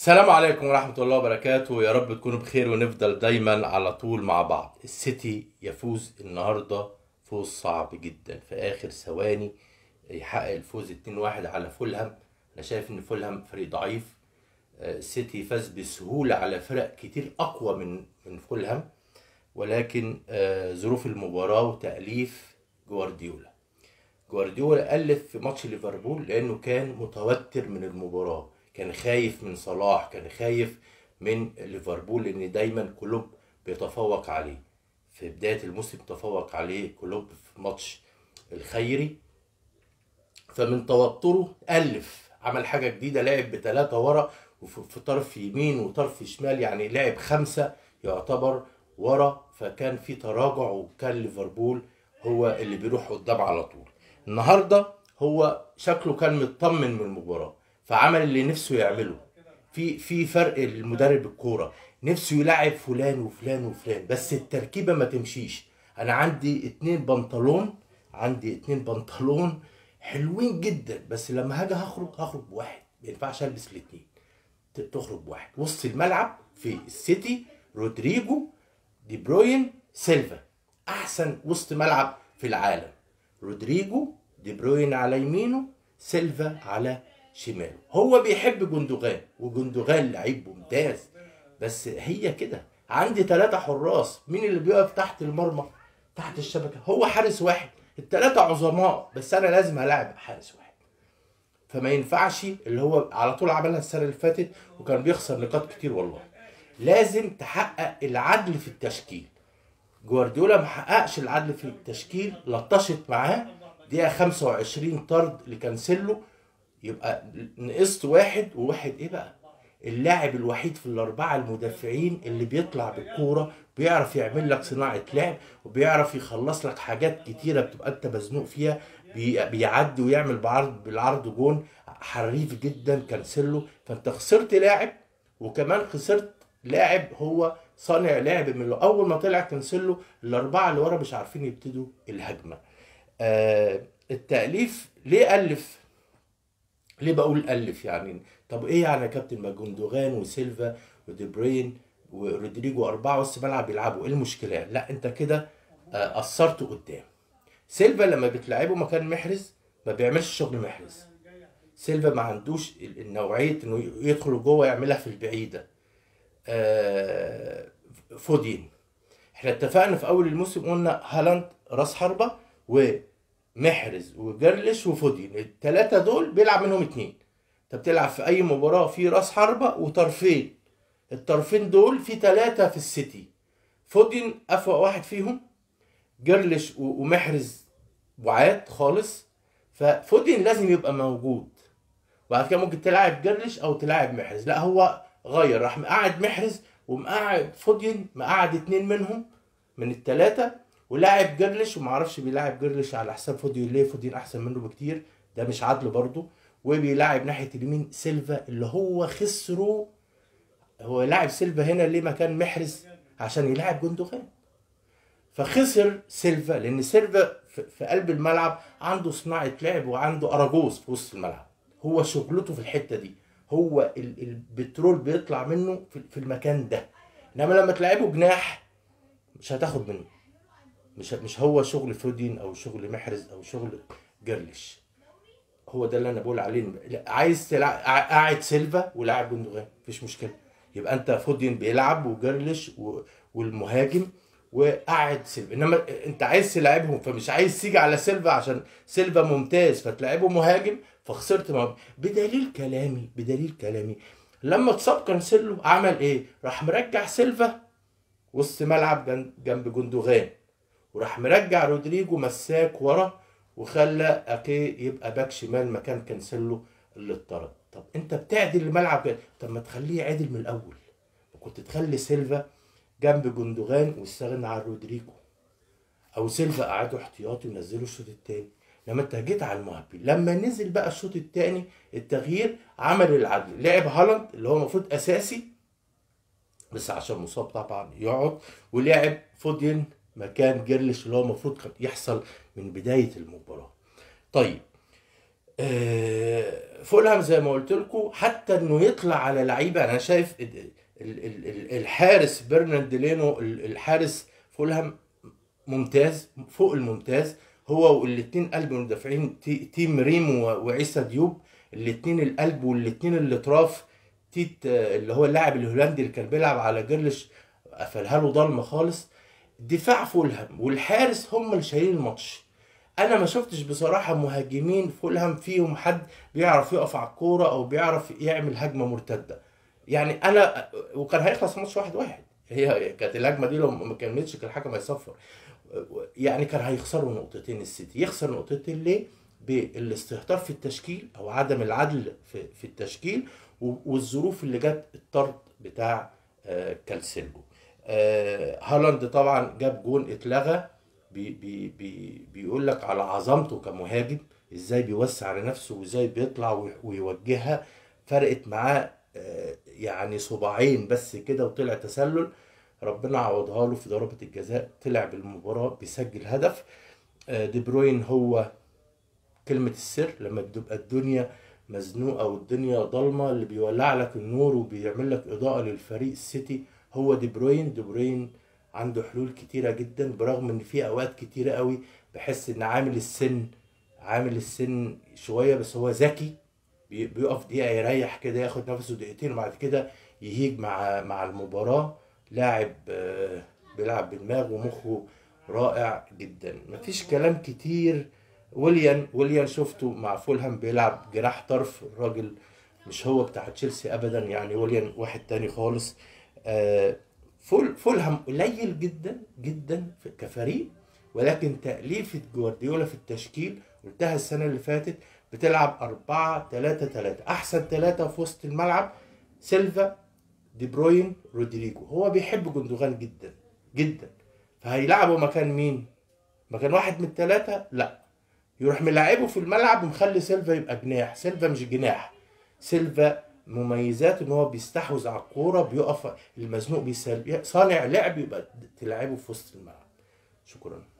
السلام عليكم ورحمة الله وبركاته يا رب تكونوا بخير ونفضل دايما على طول مع بعض السيتي يفوز النهاردة فوز صعب جدا في آخر ثواني يحقق الفوز 2-1 على فولهام أنا شايف إن فولهام فريق ضعيف آه، السيتي فاز بسهولة على فرق كتير أقوى من من فولهام ولكن آه، ظروف المباراة وتأليف جوارديولا جوارديولا ألف في ماتش ليفربول لأنه كان متوتر من المباراة كان خايف من صلاح كان خايف من ليفربول لأن دايما كلوب بيتفوق عليه في بداية الموسم تفوق عليه كلوب في ماتش الخيري فمن توتره ألف عمل حاجة جديدة لعب بثلاثة ورا وفي في طرف يمين وطرف شمال يعني لعب خمسة يعتبر ورا فكان في تراجع وكان ليفربول هو اللي بيروح قدام على طول النهارده هو شكله كان مطمن من المباراة فعمل اللي نفسه يعمله في في فرق المدرب الكورة نفسه يلعب فلان وفلان وفلان بس التركيبة ما تمشيش انا عندي اتنين بنطلون عندي اتنين بنطلون حلوين جدا بس لما هاجي هخرج هخرج بواحد ما ينفعش البس الاتنين ت- تخرج بواحد وسط الملعب في السيتي رودريجو دي بروين سيلفا احسن وسط ملعب في العالم رودريجو دي بروين على يمينه سيلفا على شماله هو بيحب جندوغان وجندوغان لعيب ممتاز بس هي كده عندي ثلاثة حراس مين اللي بيقف تحت المرمى تحت الشبكة هو حارس واحد الثلاثة عظماء بس أنا لازم ألاعب حارس واحد فما ينفعش اللي هو على طول عملها السنة اللي فاتت وكان بيخسر نقاط كتير والله لازم تحقق العدل في التشكيل جوارديولا ما حققش العدل في التشكيل لطشت معاه دقيقة 25 طرد لكانسيلو يبقى نقصت واحد وواحد ايه بقى اللاعب الوحيد في الأربعة المدافعين اللي بيطلع بالكورة بيعرف يعمل لك صناعة لعب وبيعرف يخلص لك حاجات كتيرة بتبقى أنت مزنوق فيها بي- بيعدي ويعمل بعرض بالعرض جون حريف جدا كانسيلو فأنت خسرت لاعب وكمان خسرت لاعب هو صانع لعب من اول ما طلع كانسيلو الاربعه اللي ورا مش عارفين يبتدوا الهجمه آه التاليف ليه الف ليه بقول الف يعني طب ايه يعني يا كابتن ما جوندوغان وسيلفا ودي بروين ورودريجو اربعه وسط ملعب بيلعبوا ايه المشكله لا انت كده آه، قصرت قدام سيلفا لما بتلعبه مكان محرز ما بيعملش شغل محرز سيلفا ما عندوش ال- النوعيه انه يدخل جوه يعملها في البعيده آه، فودين احنا اتفقنا في اول الموسم قلنا هالاند راس حربة ومحرز وجرلش وفودين الثلاثة دول بيلعب منهم اتنين انت بتلعب في اي مباراة في راس حربة وطرفين الطرفين دول في ثلاثة في السيتي فودين افوق واحد فيهم جرلش و- ومحرز وعاد خالص ففودين لازم يبقى موجود وبعد كده ممكن تلعب جرلش او تلعب محرز لا هو غير راح مقعد محرز ومقعد فودين مقعد اتنين منهم من التلاتة ولاعب جرلش ومعرفش بيلاعب جرلش على حساب فودين ليه فودين احسن منه بكتير ده مش عدل برضه وبيلاعب ناحية اليمين سيلفا اللي هو خسره هو لاعب سيلفا هنا ليه مكان محرز عشان يلاعب جندوغان فخسر سيلفا لان سيلفا في في قلب الملعب عنده صناعه لعب وعنده اراجوز في وسط الملعب هو شغلته في الحته دي هو ال- البترول بيطلع منه في في المكان ده انما لما تلعبه جناح مش هتاخد منه مش مش هو شغل فودين او شغل محرز او شغل جرلش هو ده اللي انا بقول عليه لا، عايز تلعب قاعد سيلفا ولاعب جندوغان مفيش مشكله يبقى انت فودين بيلعب وجرلش و... والمهاجم وقاعد سيلفا انما انت عايز تلعبهم فمش عايز تيجي على سيلفا عشان سيلفا ممتاز فتلعبه مهاجم فخسرت مهاجم بدليل كلامي بدليل كلامي لما اتصاب كانسيلو عمل ايه؟ راح مرجع سيلفا وسط ملعب جن- جنب جندوغان وراح مرجع رودريجو مساك ورا وخلى اكي يبقى باك شمال مكان كانسيلو اللي اتطرد طب انت بتعدل الملعب كده طب ما تخليه عدل من الاول كنت تخلي سيلفا جنب جندوغان واستغنى عن رودريجو او سيلفا قعدوا احتياطي ونزلوا الشوط الثاني لما انت جيت على المهبي لما نزل بقى الشوط الثاني التغيير عمل العدل لعب هالاند اللي هو المفروض اساسي بس عشان مصاب طبعا يقعد ولعب فودين مكان جيرلش اللي هو المفروض كان يحصل من بدايه المباراه طيب آه، فولهام زي ما قلت لكم حتى انه يطلع على لعيبه انا شايف ال- ال- ال- الحارس برنارد لينو ال- الحارس فولهام ممتاز فوق الممتاز هو والاثنين قلب المدافعين تي- تيم ريم و- وعيسى ديوب الاثنين القلب والاثنين الاطراف تيت آه، اللي هو اللاعب الهولندي اللي كان بيلعب على جرلش قفلها له ضلمه خالص دفاع فولهام والحارس هم اللي شايلين الماتش انا ما شفتش بصراحه مهاجمين فولهام فيهم حد بيعرف يقف على الكوره او بيعرف يعمل هجمه مرتده يعني انا وكان هيخلص ماتش واحد واحد هي كانت الهجمه دي لو ما كملتش كان الحكم هيصفر يعني كان هيخسروا نقطتين السيتي يخسر نقطتين ليه بالاستهتار في التشكيل او عدم العدل في, في التشكيل و- والظروف اللي جت الطرد بتاع آه، كالسيلو آه، هالاند طبعا جاب جون اتلغى بي بي بي بيقول لك على عظمته كمهاجم ازاي بيوسع على نفسه وازاي بيطلع وي- ويوجهها فرقت معاه آه، يعني صباعين بس كده وطلع تسلل ربنا عوضها له في ضربة الجزاء طلع بالمباراة بيسجل هدف آه، دي بروين هو كلمة السر لما بتبقى الدنيا مزنوقة والدنيا ضلمة اللي بيولع لك النور وبيعمل لك إضاءة للفريق السيتي هو دي بروين دي بروين عنده حلول كتيرة جدا برغم ان في اوقات كتيرة قوي بحس ان عامل السن عامل السن شوية بس هو ذكي بي- بيقف دقيقة يريح كده ياخد نفسه دقيقتين وبعد كده يهيج مع مع المباراة لاعب آه، بيلعب بدماغ ومخه رائع جدا مفيش كلام كتير ويليان ويليان شفته مع فولهام بيلعب جناح طرف الراجل مش هو بتاع تشيلسي ابدا يعني ويليان واحد تاني خالص آه، فول فولهام قليل جدا جدا في- كفريق ولكن تأليفة جوارديولا في التشكيل قلتها السنة اللي فاتت بتلعب 4 3 3 أحسن ثلاثة في وسط الملعب سيلفا دي بروين رودريجو هو بيحب جندوغان جدا جدا فهيلعبه مكان مين؟ مكان واحد من الثلاثة؟ لا يروح ملاعبه في الملعب ومخلي سيلفا يبقى جناح سيلفا مش جناح سيلفا مميزات ان هو بيستحوذ على الكوره بيقف المزنوق بيسال صانع لعب يبقى تلعبه في وسط الملعب شكرا